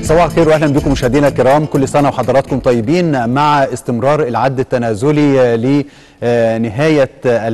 صباح الخير واهلا بكم مشاهدينا الكرام كل سنه وحضراتكم طيبين مع استمرار العد التنازلي لنهايه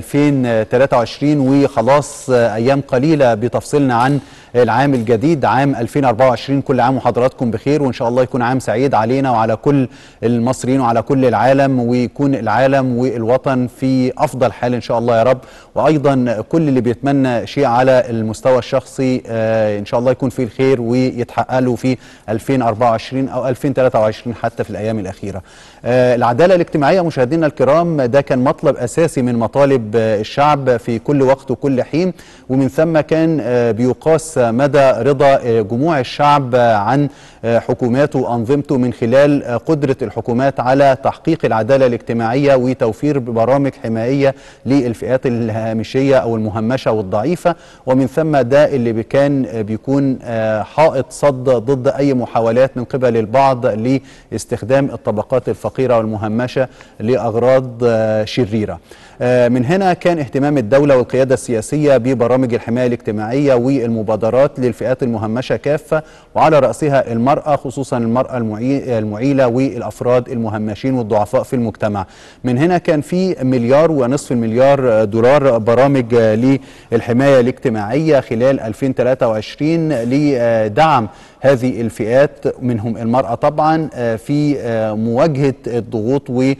2023 وخلاص ايام قليله بتفصلنا عن العام الجديد عام 2024 كل عام وحضراتكم بخير وان شاء الله يكون عام سعيد علينا وعلى كل المصريين وعلى كل العالم ويكون العالم والوطن في افضل حال ان شاء الله يا رب وايضا كل اللي بيتمنى شيء على المستوى الشخصي ان شاء الله يكون فيه الخير ويتحقق له في 2024 او 2023 حتى في الايام الاخيره. العداله الاجتماعيه مشاهدينا الكرام ده كان مطلب اساسي من مطالب الشعب في كل وقت وكل حين ومن ثم كان بيقاس مدى رضا جموع الشعب عن حكوماته وانظمته من خلال قدره الحكومات على تحقيق العداله الاجتماعيه وتوفير برامج حمايه للفئات الهامشيه او المهمشه والضعيفه ومن ثم ده اللي كان بيكون حائط صد ضد اي محاولات من قبل البعض لاستخدام الطبقات الفقيره والمهمشه لاغراض شريره. من هنا كان اهتمام الدولة والقيادة السياسية ببرامج الحماية الاجتماعية والمبادرات للفئات المهمشة كافة وعلى رأسها المرأة خصوصا المرأة المعيلة والأفراد المهمشين والضعفاء في المجتمع من هنا كان في مليار ونصف المليار دولار برامج للحماية الاجتماعية خلال 2023 لدعم هذه الفئات منهم المرأة طبعا في مواجهة الضغوط و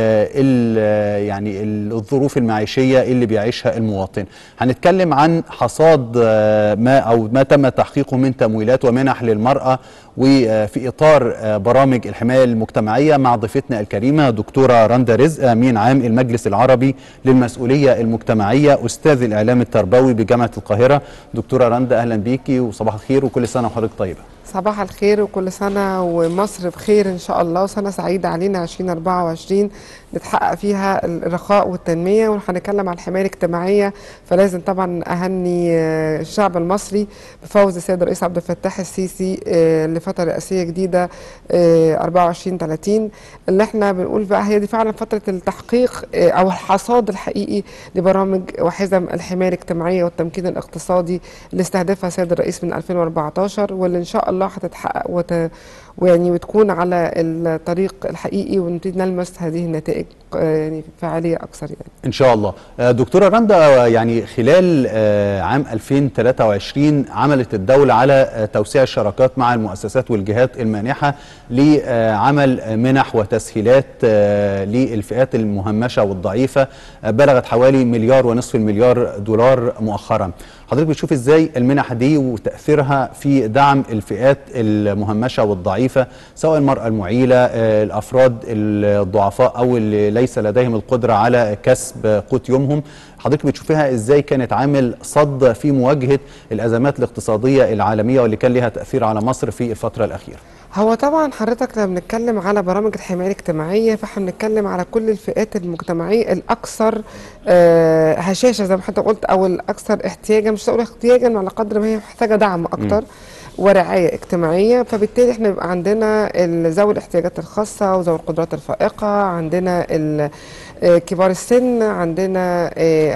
يعني الظروف المعيشية اللي بيعيشها المواطن هنتكلم عن حصاد ما أو ما تم تحقيقه من تمويلات ومنح للمرأة وفي إطار برامج الحماية المجتمعية مع ضيفتنا الكريمة دكتورة رندا رزق أمين عام المجلس العربي للمسؤولية المجتمعية أستاذ الإعلام التربوي بجامعة القاهرة دكتورة رندا أهلا بيكي وصباح الخير وكل سنة وحضرتك طيبة صباح الخير وكل سنة ومصر بخير إن شاء الله وسنة سعيدة علينا 2024 نتحقق فيها الرخاء والتنمية وهنتكلم عن الحماية الاجتماعية فلازم طبعا أهني الشعب المصري بفوز السيد الرئيس عبد الفتاح السيسي لفترة رئاسية جديدة 24 30 اللي احنا بنقول بقى هي دي فعلا فترة التحقيق أو الحصاد الحقيقي لبرامج وحزم الحماية الاجتماعية والتمكين الاقتصادي اللي استهدفها السيد الرئيس من 2014 واللي إن شاء الله هتتحقق وت... ويعني وتكون على الطريق الحقيقي ونبتدي نلمس هذه النتائج يعني فعاليه اكثر يعني. ان شاء الله. دكتوره رندا يعني خلال عام 2023 عملت الدوله على توسيع الشراكات مع المؤسسات والجهات المانحه لعمل منح وتسهيلات للفئات المهمشه والضعيفه بلغت حوالي مليار ونصف المليار دولار مؤخرا. حضرتك بتشوف ازاي المنح دي وتاثيرها في دعم الفئات المهمشه والضعيفه سواء المراه المعيله الافراد الضعفاء او اللي ليس لديهم القدره على كسب قوت يومهم حضرتك بتشوفيها ازاي كانت عامل صد في مواجهه الازمات الاقتصاديه العالميه واللي كان لها تاثير على مصر في الفتره الاخيره هو طبعا حضرتك لما بنتكلم على برامج الحمايه الاجتماعيه فاحنا بنتكلم على كل الفئات المجتمعيه الاكثر آه هشاشه زي ما حضرتك قلت او الاكثر احتياجا مش هقول احتياجا على قدر ما هي محتاجه دعم اكتر م. ورعايه اجتماعيه فبالتالي احنا بيبقى عندنا ذوي الاحتياجات الخاصه وذوي القدرات الفائقه عندنا كبار السن عندنا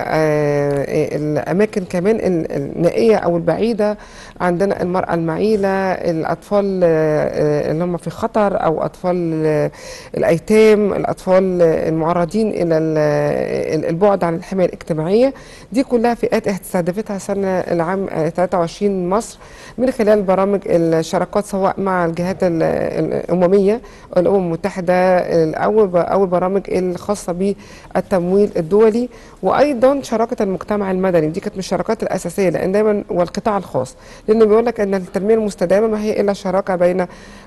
الاماكن كمان النائيه او البعيده عندنا المراه المعيله الاطفال اللي هم في خطر او اطفال الايتام الاطفال المعرضين الى البعد عن الحمايه الاجتماعيه دي كلها فئات استهدفتها سنه العام 23 مصر من خلال برامج الشراكات سواء مع الجهات الامميه الامم المتحده الاول اول برامج الخاصه بالتمويل الدولي وايضا شراكه المجتمع المدني دي كانت من الشراكات الاساسيه لان دايما والقطاع الخاص لانه بيقول لك ان التنميه المستدامه ما هي الا شراكه بين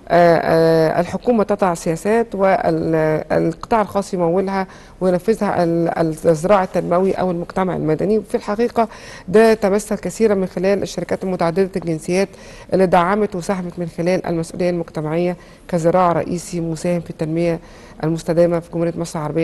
الحكومه تضع سياسات والقطاع الخاص يمولها وينفذها الزراعه التنموي او المجتمع المدني في الحقيقه ده تمثل كثيرا من خلال الشركات المتعدده الجنسيات اللي دعمت وساهمت من خلال المسؤوليه المجتمعيه كذراع رئيسي مساهم في التنميه المستدامه في جمهوريه مصر العربيه 2023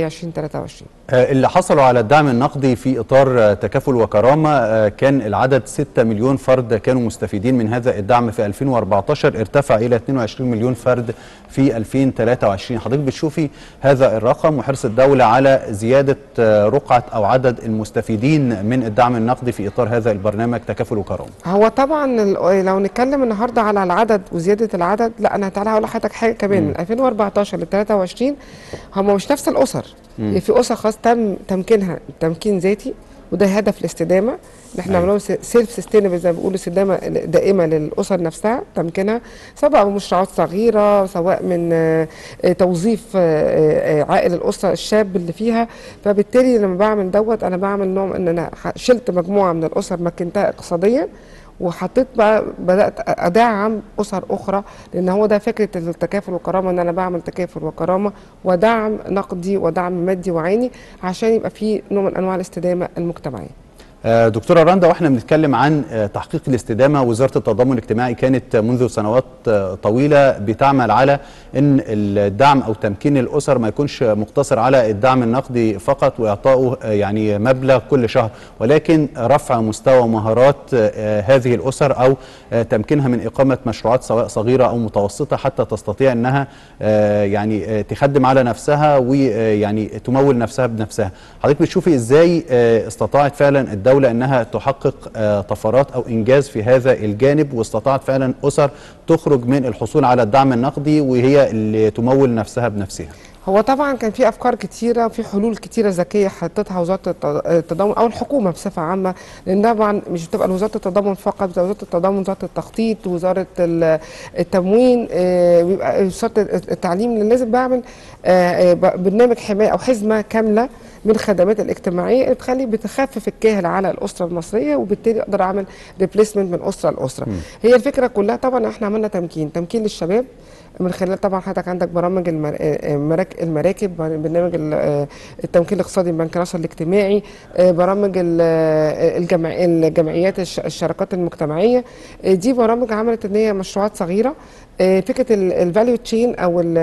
2023 آه، اللي حصلوا على الدعم النقدي في اطار آه، تكافل وكرامه آه، كان العدد 6 مليون فرد كانوا مستفيدين من هذا الدعم في 2014 ارتفع الى 22 مليون فرد في 2023 حضرتك بتشوفي هذا الرقم وحرص الدوله على زياده آه، رقعه او عدد المستفيدين من الدعم النقدي في اطار هذا البرنامج تكافل وكرامه هو طبعا ال- لو نتكلم النهارده على العدد وزياده العدد لا انا تعالى هقول لحضرتك حاجه كمان من 2014 ل 23 هم مش نفس الاسر يعني في اسر خاص تم تمكينها تمكين ذاتي وده هدف الاستدامه ان احنا أيوة. نعمل سيلف سستينبل زي ما بيقولوا استدامه دائمه للاسر نفسها تمكينها سواء بمشروعات صغيره سواء من آه، آه، توظيف آه، آه، عائل الاسره الشاب اللي فيها فبالتالي لما بعمل دوت انا بعمل نوع ان انا ح- شلت مجموعه من الاسر مكنتها اقتصاديا وحطيت بقى بدات ادعم اسر اخرى لان هو ده فكره التكافل والكرامه ان انا بعمل تكافل وكرامه ودعم نقدي ودعم مادي وعيني عشان يبقى في نوع من انواع الاستدامه المجتمعيه آه، دكتورة رندا واحنا بنتكلم عن آه، تحقيق الاستدامة وزارة التضامن الاجتماعي كانت منذ سنوات آه، طويلة بتعمل على ان الدعم او تمكين الاسر ما يكونش مقتصر على الدعم النقدي فقط واعطائه آه، يعني مبلغ كل شهر ولكن رفع مستوى مهارات آه، هذه الاسر او آه، تمكينها من اقامة مشروعات سواء صغيرة او متوسطة حتى تستطيع انها آه، يعني آه، تخدم على نفسها ويعني تمول نفسها بنفسها حضرتك بتشوفي ازاي آه، استطاعت فعلا الدولة انها تحقق آه، طفرات او انجاز في هذا الجانب واستطاعت فعلا اسر تخرج من الحصول على الدعم النقدي وهي اللي تمول نفسها بنفسها هو طبعا كان في افكار كتيره في حلول كتيره ذكيه حطتها وزاره الت- التضامن او الحكومه بصفه عامه لان طبعا مش بتبقى وزاره التضامن فقط بتبقى وزاره التضامن وزاره التخطيط وزاره ال- التموين آه، بيبقى وزاره التعليم لأن لازم بعمل آه، آه، ب- برنامج حمايه او حزمه كامله من الخدمات الاجتماعيه اللي بتخلي بتخفف الكاهل على الاسره المصريه وبالتالي اقدر اعمل ريبليسمنت من اسره لاسره هي الفكره كلها طبعا احنا عملنا تمكين تمكين للشباب من خلال طبعا حضرتك عندك برامج المر... آه، مراك... المراكب برنامج ال- آه، التمكين الاقتصادي من بنك النصر الاجتماعي آه، برامج ال- آه، الجمع... الجمعيات الش... الشراكات المجتمعيه آه، دي برامج عملت ان هي مشروعات صغيره آه، فكره الفاليو تشين او ال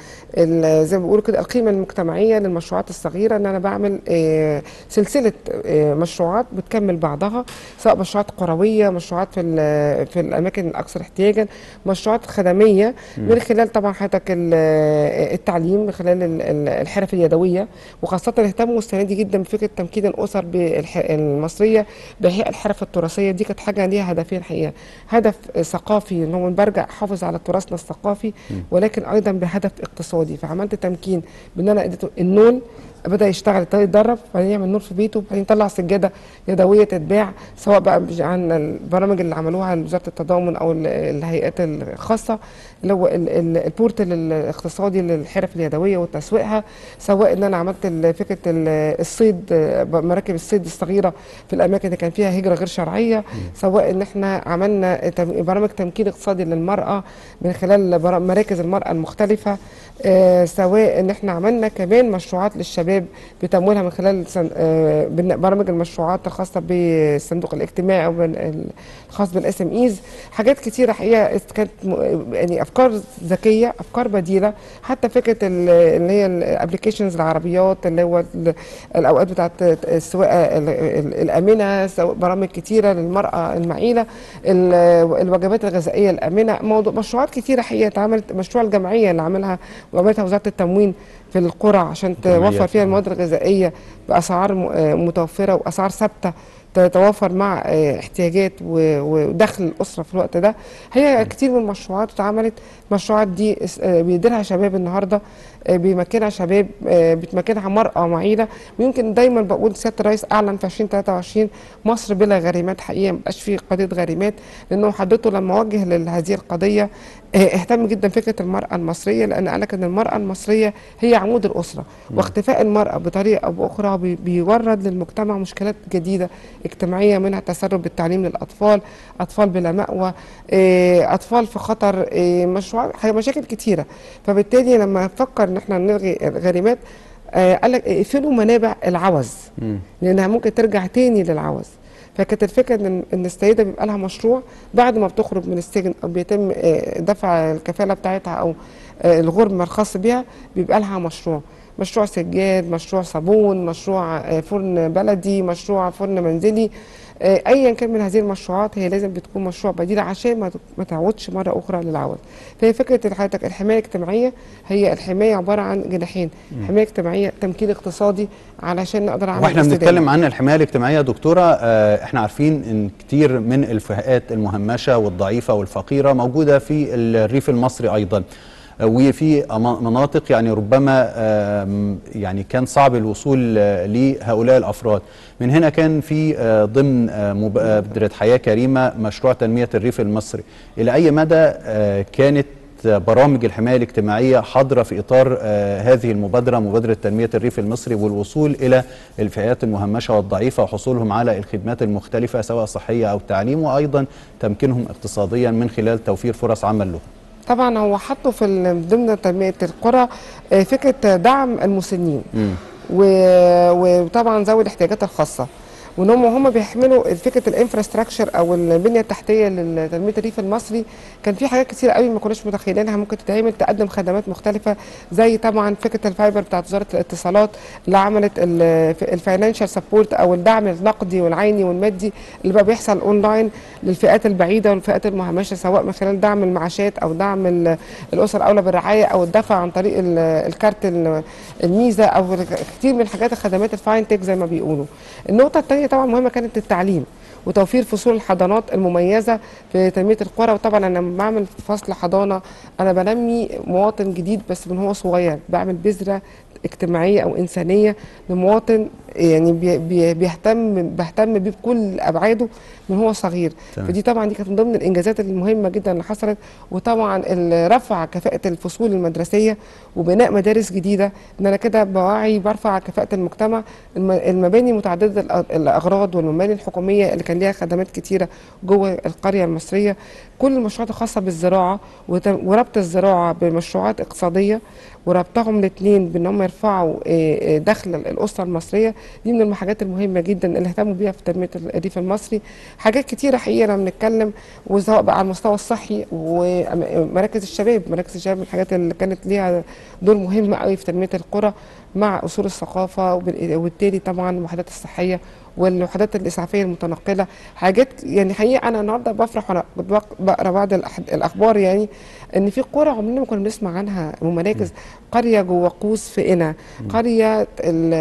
ال زي ما بيقولوا كده القيمه المجتمعيه للمشروعات الصغيره ان انا بعمل آه، سلسله آه، مشروعات بتكمل بعضها سواء مشروعات قرويه مشروعات في ال- في الاماكن الاكثر احتياجا مشروعات خدميه من خلال طبعا حضرتك ال- التعليم من خلال ال- ال- الحرف اليدويه وخاصه اهتموا السنه دي جدا بفكره تمكين الاسر بالح- المصريه باحياء الحرف التراثيه دي كانت حاجه ليها هدفين الحقيقه هدف ثقافي ان هو برجع احافظ على تراثنا الثقافي ولكن ايضا بهدف اقتصادي فعملت تمكين بان انا اديته النول بدا يشتغل ابتدى يتدرب بعدين يعمل نور في بيته بعدين يطلع سجاده يدويه تتباع سواء بقى بج- عن البرامج اللي عملوها وزاره التضامن او ال- الهيئات الخاصه اللي هو ال- ال- البورتال الاقتصادي للحرف اليدويه وتسويقها سواء ان انا عملت ال- فكره ال- الصيد آه، مراكب الصيد الصغيره في الاماكن اللي كان فيها هجره غير شرعيه سواء ان احنا عملنا تم- برامج تمكين اقتصادي للمراه من خلال برا- مراكز المراه المختلفه آه، سواء ان احنا عملنا كمان مشروعات للشباب بتمويلها من خلال سن- آه، بن- برامج المشروعات الخاصه بالصندوق الاجتماعي او بال- ال- الخاص بالاس ام ايز حاجات كتيره حقيقه است- كانت م- يعني افكار ذكيه افكار بديله حتى فكره ال- اللي هي الابلكيشنز العربيات اللي هو ال- الاوقات بتاعت السواقه ال- ال- الامنه سواء برامج كتيره للمراه المعيله ال- الوجبات الغذائيه الامنه موضوع مشروعات كتيره حقيقه اتعملت مشروع الجمعيه اللي عملها وعملتها وزاره التموين في القرى عشان جمعيات. توفر فيها المواد الغذائيه باسعار م- آه متوفره واسعار ثابته تتوافر مع آه، احتياجات و- ودخل الاسره في الوقت ده هي كتير من المشروعات اتعملت المشروعات دي اس- آه، بيديرها شباب النهارده آه، بيمكنها شباب آه، بتمكنها مرأة معيلة ويمكن دايما بقول سيادة الرئيس أعلن في 2023 مصر بلا غريمات حقيقة مبقاش فيه قضية غريمات لأنه حضرته لما وجه لهذه القضية آه، اهتم جدا فكرة المرأة المصرية لأن قال لك أن المرأة المصرية هي عمود الأسرة واختفاء المرأة بطريقة أو بأخرى بي- بيورد للمجتمع مشكلات جديدة اجتماعية منها تسرب التعليم للأطفال أطفال بلا مأوى آه، أطفال في خطر آه، مشروع حاجة- مشاكل كتيرة فبالتالي لما فكر ان احنا نلغي الغريمات آه قال لك اقفلوا منابع العوز لانها ممكن ترجع تاني للعوز فكانت الفكره ان ان السيده بيبقى لها مشروع بعد ما بتخرج من السجن او بيتم آه، دفع الكفاله بتاعتها او آه، الغرم الخاص بيها بيبقى لها مشروع مشروع سجاد مشروع صابون مشروع آه، فرن بلدي مشروع فرن منزلي آه، ايا كان من هذه المشروعات هي لازم بتكون مشروع بديل عشان ما ما تعودش مره اخرى للعوز فهي فكره حضرتك الحمايه الاجتماعيه هي الحمايه عباره عن جناحين حمايه اجتماعيه تمكين اقتصادي علشان نقدر على واحنا الاستدامة. بنتكلم عن الحمايه الاجتماعيه يا دكتوره آه، احنا عارفين ان كتير من الفئات المهمشه والضعيفه والفقيره موجوده في الريف المصري ايضا آه، وفي أما- مناطق يعني ربما آم، يعني كان صعب الوصول آه، لهؤلاء الافراد من هنا كان في آه، ضمن آه، مبادره حياه كريمه مشروع تنميه الريف المصري الى اي مدى آه، كانت برامج الحمايه الاجتماعيه حاضره في اطار آه، هذه المبادره مبادره تنميه الريف المصري والوصول الى الفئات المهمشه والضعيفه وحصولهم على الخدمات المختلفه سواء صحيه او تعليم وايضا تمكينهم اقتصاديا من خلال توفير فرص عمل لهم. طبعا هو حطوا في ال- ضمن تنميه القرى آه، فكره دعم المسنين مم. و- وطبعا ذوي الاحتياجات الخاصه وان هم هم بيحملوا فكره الانفراستراكشر او البنيه التحتيه لتنميه الريف المصري كان في حاجات كتير قوي ما كناش متخيلينها ممكن تتعمل تقدم خدمات مختلفه زي طبعا فكره الفايبر بتاعت وزاره الاتصالات اللي عملت الفاينانشال سبورت او الدعم النقدي والعيني والمادي اللي بقى بيحصل اونلاين للفئات البعيده والفئات المهمشه سواء من خلال دعم المعاشات او دعم ال- الاسر اولى بالرعايه او الدفع عن طريق ال- الكارت ال- الميزه او كتير من حاجات الخدمات الفاين تك زي ما بيقولوا. النقطه الثانيه طبعا مهمه كانت التعليم وتوفير فصول الحضانات المميزه في تنميه القرى وطبعا انا لما بعمل فصل حضانه انا بنمي مواطن جديد بس من هو صغير بعمل بذره اجتماعيه او انسانيه لمواطن يعني بي بي بيهتم بهتم بيه بكل ابعاده من هو صغير تمام. فدي طبعا دي كانت من ضمن الانجازات المهمه جدا اللي حصلت وطبعا ال- رفع كفاءه الفصول المدرسيه وبناء مدارس جديده ان انا كده بوعي برفع كفاءه المجتمع الم- المباني متعدده الأ- الاغراض والمباني الحكوميه اللي كان ليها خدمات كتيره جوه القريه المصريه كل المشروعات الخاصه بالزراعه وت- وربط الزراعه بمشروعات اقتصاديه وربطهم الاثنين بان هم يرفعوا آه، آه، دخل الاسره المصريه دي من الحاجات المهمه جدا اللي اهتموا بيها في تنميه الريف المصري حاجات كتيره حقيقه لما بنتكلم وسواء بقى على المستوى الصحي ومراكز الشباب مراكز الشباب من الحاجات اللي كانت ليها دور مهم قوي في تنميه القرى مع اصول الثقافه وبال- وبالتالي طبعا الوحدات الصحيه والوحدات الاسعافيه المتنقله حاجات يعني حقيقه انا النهارده بفرح وانا بق- بقرا بعض الأح- الاخبار يعني ان في قرى عمرنا ما كنا بنسمع عنها ومراكز قريه جوه قوس في قنا قريه ال-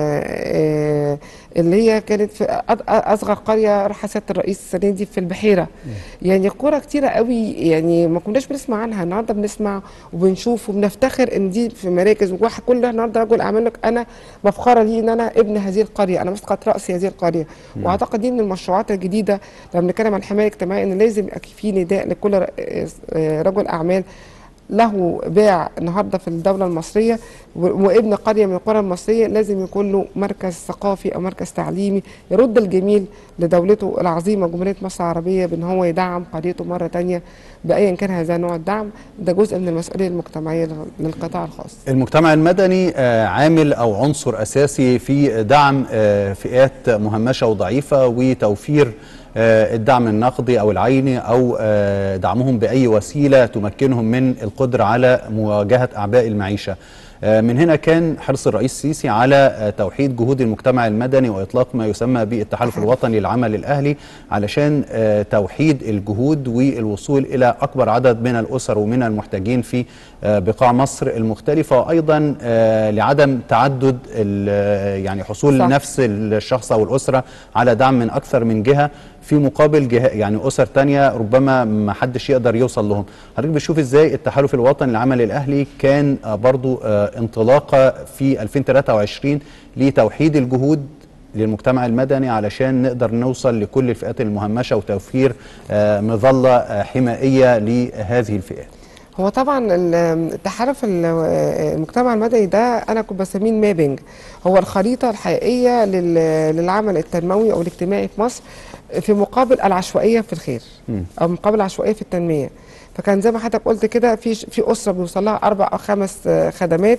آه، اللي هي كانت في أض- اصغر قريه راح سياده الرئيس السنه دي في البحيره يعني قرى كتيره قوي يعني ما كناش بنسمع عنها النهارده بنسمع وبنشوف وبنفتخر ان دي في مراكز وواحد كل النهارده رجل اعمال لك انا مفخره لي ان انا ابن هذه القريه انا مسقط راس هذه القريه واعتقد دي من المشروعات الجديده لما بنتكلم عن الحمايه الاجتماعيه ان لازم يبقى في نداء لكل ر- آه، رجل اعمال له باع النهارده في الدوله المصريه و- وابن قريه من القرى المصريه لازم يكون له مركز ثقافي او مركز تعليمي يرد الجميل لدولته العظيمه جمهوريه مصر العربيه بان هو يدعم قريته مره تانية بايا كان هذا نوع الدعم ده جزء من المسؤوليه المجتمعيه لل- للقطاع الخاص. المجتمع المدني آه، عامل او عنصر اساسي في دعم آه، فئات مهمشه وضعيفه وتوفير آه، الدعم النقدي او العيني او آه، دعمهم باي وسيله تمكنهم من القدره على مواجهه اعباء المعيشه. آه، من هنا كان حرص الرئيس السيسي على آه، توحيد جهود المجتمع المدني واطلاق ما يسمى بالتحالف الوطني للعمل الاهلي علشان آه، توحيد الجهود والوصول الى اكبر عدد من الاسر ومن المحتاجين في آه، بقاع مصر المختلفه وايضا آه، لعدم تعدد ال- آه، يعني حصول صح. نفس الشخص او الاسره على دعم من اكثر من جهه في مقابل جهة يعني اسر تانية ربما ما حدش يقدر يوصل لهم حضرتك بتشوف ازاي التحالف الوطني للعمل الاهلي كان آه، برضو آه، انطلاقه في 2023 لتوحيد الجهود للمجتمع المدني علشان نقدر نوصل لكل الفئات المهمشه وتوفير آه، مظله آه، حمائيه لهذه الفئات هو طبعا ال- التحالف ال- المجتمع المدني ده انا كنت بسميه المابنج هو الخريطه الحقيقيه لل- للعمل التنموي او الاجتماعي في مصر في مقابل العشوائيه في الخير او مقابل العشوائيه في التنميه فكان زي ما حضرتك قلت كده في في اسره بيوصل لها اربع او خمس آه، خدمات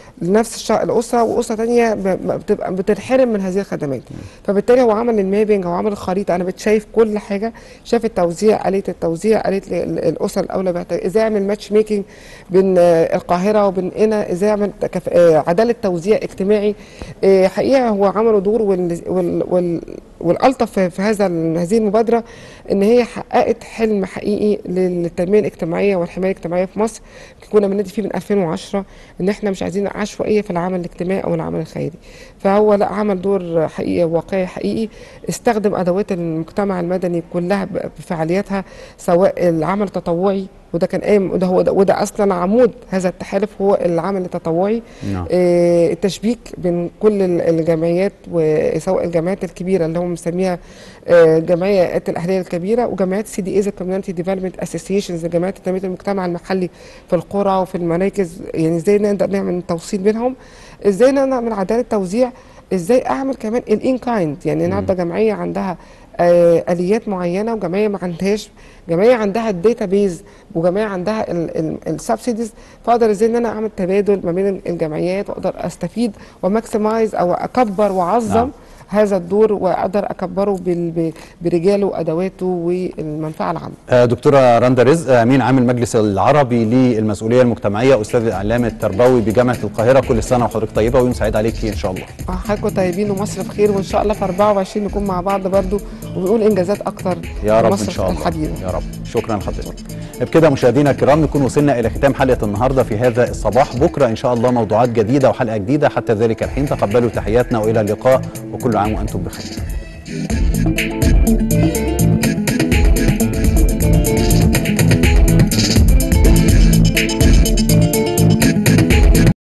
لنفس الش- الاسره واسره تانية ب- ب- بتبقى بتنحرم من هذه الخدمات فبالتالي هو عمل المابنج او عمل الخريطه انا بتشايف كل حاجه شاف التوزيع اليه التوزيع اليه ال- ال- الاسر الاولى بيحتاج ازاي اعمل ماتش ميكنج بين آه، القاهره وبين قنا ازاي اعمل تكف... آه، عداله توزيع اجتماعي آه، حقيقه هو عملوا دور وال... وال... وال... والالطف في في هذا ال- هذه المبادره ان هي حققت حلم حقيقي للتنميه الاجتماعيه والحمايه الاجتماعيه في مصر كنا بنادي فيه من 2010 ان احنا مش عايزين عشوائيه في العمل الاجتماعي او العمل الخيري فهو لا عمل دور حقيقي واقعي حقيقي استخدم ادوات المجتمع المدني كلها ب- بفعالياتها سواء العمل التطوعي وده كان قايم وده هو ده وده اصلا عمود هذا التحالف هو العمل التطوعي نعم. آه، التشبيك بين كل ال- الجمعيات وسواء الجمعيات الكبيره اللي هم مسميها آه، جمعيات الاهليه الكبيره وجمعيات سي دي ايز الكوميونتي ديفلوبمنت اسوسيشنز جمعيات تنميه المجتمع المحلي في القرى وفي المراكز يعني ازاي نقدر نعمل توصيل بينهم ازاي نعمل عداله توزيع ازاي اعمل كمان الان كايند يعني النهارده جمعيه عندها آه، اليات معينه وجمعيه ما عندهاش جمعيه عندها الداتا بيز وجمعيه عندها السبسيديز فاقدر ازاي ان انا اعمل تبادل ما بين الجمعيات واقدر استفيد وماكسمايز او اكبر واعظم نعم. نعم. هذا الدور واقدر اكبره بال- ب- برجاله وادواته والمنفعه العامه آه، دكتورة رندا رزق أمين عام المجلس العربي للمسؤولية المجتمعية أستاذ الإعلام التربوي بجامعة القاهرة كل سنة وحضرتك طيبة ويوم سعيد عليك إن شاء الله آه، حضراتكم طيبين ومصر بخير وان شاء الله في 24 نكون مع بعض برضو ونقول انجازات اكتر يا رب لمصر إن شاء الله الحبيبه يا رب شكرا لحضرتك بكده مشاهدينا الكرام نكون وصلنا إلى ختام حلقة النهاردة في هذا الصباح بكرة إن شاء الله موضوعات جديدة وحلقة جديدة حتى ذلك الحين تقبلوا تحياتنا وإلى اللقاء وكل عام وأنتم بخير